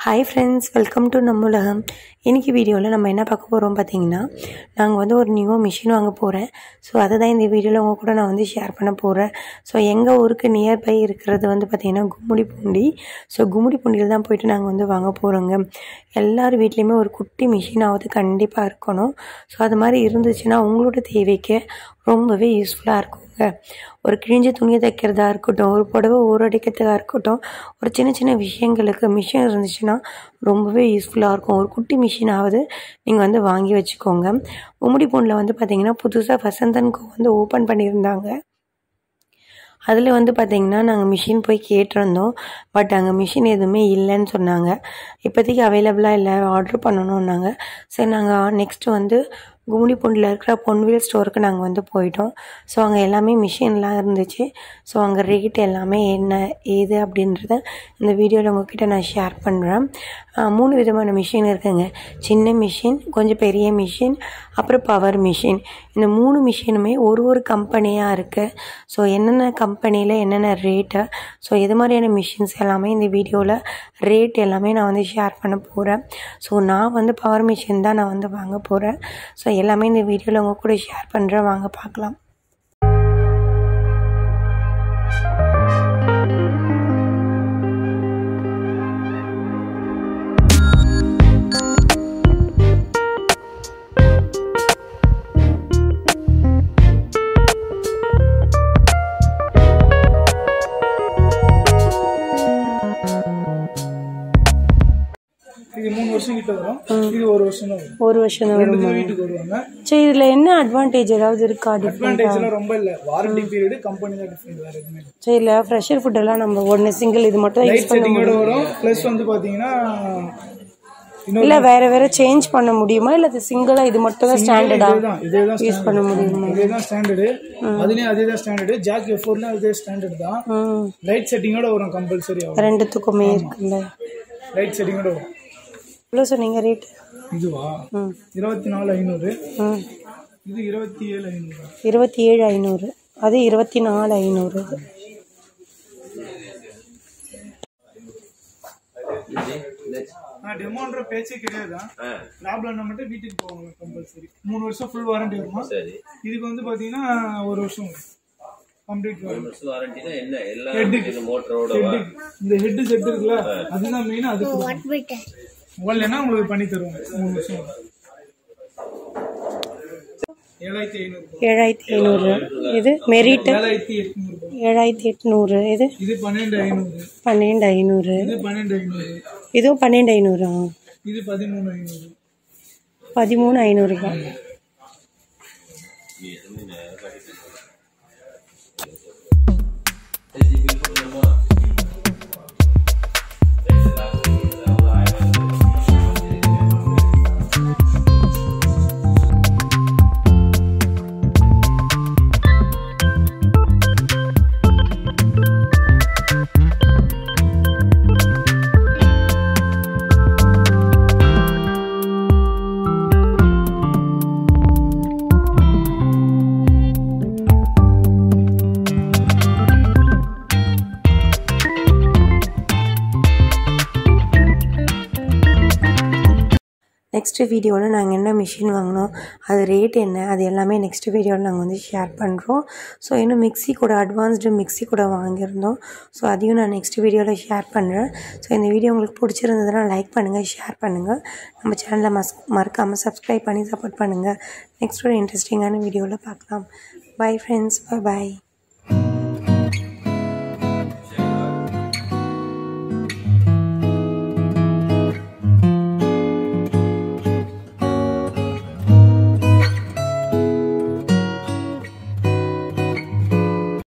Hi friends welcome to நம்ம உலகம் இன்றைக்கி வீடியோவில் நம்ம என்ன பார்க்க போகிறோம் பார்த்தீங்கன்னா நாங்கள் வந்து ஒரு நியூ மிஷின் வாங்க போகிறேன் ஸோ அதை தான் இந்த வீடியோவில் உங்கள் கூட நான் வந்து ஷேர் பண்ண போகிறேன் ஸோ எங்கள் ஊருக்கு நியர்பை இருக்கிறது வந்து பார்த்திங்கன்னா கும்முடி பூண்டி ஸோ கும்முடி பூண்டியில் தான் போயிட்டு நாங்கள் வந்து வாங்க போகிறோங்க எல்லார் வீட்லேயுமே ஒரு குட்டி மிஷினாவது கண்டிப்பாக இருக்கணும் ஸோ அது மாதிரி இருந்துச்சுன்னா உங்களோட தேவைக்கு ரொம்பவே யூஸ்ஃபுல்லாக இருக்குங்க ஒரு கிழிஞ்ச துணியை தைக்கிறதா இருக்கட்டும் ஒரு புடவை ஊரடிக்கிறதுக்காக இருக்கட்டும் ஒரு சின்ன சின்ன விஷயங்களுக்கு மிஷின் இருந்துச்சுன்னா ரொம்பவே யூஸ்ஃபுல்லாக இருக்கும் ஒரு குட்டி மிஷினாவது நீங்கள் வந்து வாங்கி வச்சுக்கோங்க உம்முடி பூண்டில் வந்து பார்த்தீங்கன்னா புதுசாக வசந்தன்கோ வந்து ஓப்பன் பண்ணியிருந்தாங்க அதில் வந்து பார்த்திங்கன்னா நாங்கள் மிஷின் போய் கேட்டிருந்தோம் பட் அங்கே மிஷின் எதுவுமே இல்லைன்னு சொன்னாங்க இப்போதைக்கு அவைலபிளாக இல்லை ஆர்டர் பண்ணணுன்னாங்க சரி நாங்கள் நெக்ஸ்ட்டு வந்து கும்மிடிப்பூண்டில் இருக்கிற பொன்வில் ஸ்டோருக்கு நாங்கள் வந்து போயிட்டோம் ஸோ அங்கே எல்லாமே மிஷின்லாம் இருந்துச்சு ஸோ அங்கே ரேட் எல்லாமே என்ன ஏது அப்படின்றத இந்த வீடியோவில் உங்ககிட்ட நான் ஷேர் பண்ணுறேன் மூணு விதமான மிஷின் இருக்குங்க சின்ன மிஷின் கொஞ்சம் பெரிய மிஷின் அப்புறம் பவர் மிஷின் இந்த மூணு மிஷினுமே ஒரு ஒரு கம்பெனியாக இருக்குது ஸோ என்னென்ன கம்பெனியில் என்னென்ன ரேட்டு ஸோ எது மாதிரியான மிஷின்ஸ் எல்லாமே இந்த வீடியோவில் ரேட் எல்லாமே நான் வந்து ஷேர் பண்ண போகிறேன் ஸோ நான் வந்து பவர் மிஷின் தான் நான் வந்து வாங்க போகிறேன் ஸோ எல்லாமே இந்த வீடியோவில் உங்கள் கூட ஷேர் பண்ணுறேன் வாங்க பார்க்கலாம் இது மூணு வருஷம் கிட்ட வரும் இது ஒரு வருஷம் தான் வரும் ஒரு வருஷம் தான் ரெண்டு பேரும் வீட்டுக்கு வருவாங்க சரி இதில் என்ன அட்வான்டேஜ் ஏதாவது இருக்கா அட்வான்டேஜ் எல்லாம் ரொம்ப இல்ல வாரண்டி பீரியட் கம்பெனி தான் டிஃபரெண்ட் வேற எதுவுமே இல்லை சரி இல்லை ஃப்ரெஷர் ஃபுட்டெல்லாம் நம்ம ஒன்று சிங்கிள் இது மட்டும் தான் யூஸ் லைட் செட்டிங்கோட வரும் ப்ளஸ் வந்து பாத்தீங்கன்னா இன்னொரு இல்லை வேற வேற சேஞ்ச் பண்ண முடியுமா இல்லை இது சிங்கிளாக இது மட்டும் தான் ஸ்டாண்டர்டா இதுதான் இதேதான் யூஸ் பண்ண முடியுமா இதேதான் ஸ்டாண்டர்டு அதுலயும் அதே தான் ஸ்டாண்டர்டு ஜாக் எஃபோர்ல அதே ஸ்டாண்டர்ட் தான் ம் லைட் செட்டிங்கோட வரும் கம்பல்சரி ஆகும் ரெண்டுத்துக்குமே இருக்குல்ல லைட் செட்டிங்கோட வரும் எவ்வளோ சொன்னீங்க ரேட் இதுவா ம் இருபத்தி நாலு ஐநூறு ம் இது இருபத்தி ஏழு ஐநூறு இருபத்தி ஏழு ஐநூறு அது இருபத்தி நாலு ஐநூறு நான் டெமோன்ற பேச்சே கிடையாது ப்ராப்ளம்னா மட்டும் வீட்டுக்கு போவாங்க கம்பல்சரி மூணு வருஷம் ஃபுல் வாரண்டி வருமா இதுக்கு வந்து பாத்தீங்கன்னா ஒரு வருஷம் கம்ப்ளீட் வரும் வாரண்டினா என்ன எல்லா மோட்டரோட இந்த ஹெட் செட் இருக்குல்ல அதுதான் மெயின் அதுக்கு வரலன்னா உங்களுக்கு பண்ணி தருவாங்க மூணு வருஷம் ஏழாயிரத்தி ஐநூறு ஏழாயிரத்தி ஐநூறு இது மெரிட் ஏழாயிரத்தி எட்நூறு ரூபாய். ஏழாயிரத்தி எட்நூறு இது இது பன்னெண்டு ஐநூறு பன்னெண்டு ஐநூறு இது பன்னெண்டு ஐநூறு இதுவும் பன்னெண்டு ஐநூறா இது பதிமூணு ஐநூறு பதிமூணு ஐநூறுபா நெக்ஸ்ட் வீடியோவில் நாங்கள் என்ன மிஷின் வாங்கினோம் அது ரேட் என்ன அது எல்லாமே நெக்ஸ்ட் வீடியோவில் நாங்கள் வந்து ஷேர் பண்ணுறோம் ஸோ இன்னும் மிக்ஸி கூட அட்வான்ஸ்டு மிக்ஸி கூட வாங்கியிருந்தோம் ஸோ அதையும் நான் நெக்ஸ்ட் வீடியோவில் ஷேர் பண்ணுறேன் ஸோ இந்த வீடியோ உங்களுக்கு பிடிச்சிருந்ததுன்னா லைக் பண்ணுங்கள் ஷேர் பண்ணுங்கள் நம்ம சேனலை மஸ் மறக்காமல் சப்ஸ்கிரைப் பண்ணி சப்போர்ட் பண்ணுங்கள் நெக்ஸ்ட் ஒரு இன்ட்ரெஸ்டிங்கான வீடியோவில் பார்க்கலாம் பை ஃப்ரெண்ட்ஸ் பை பாய்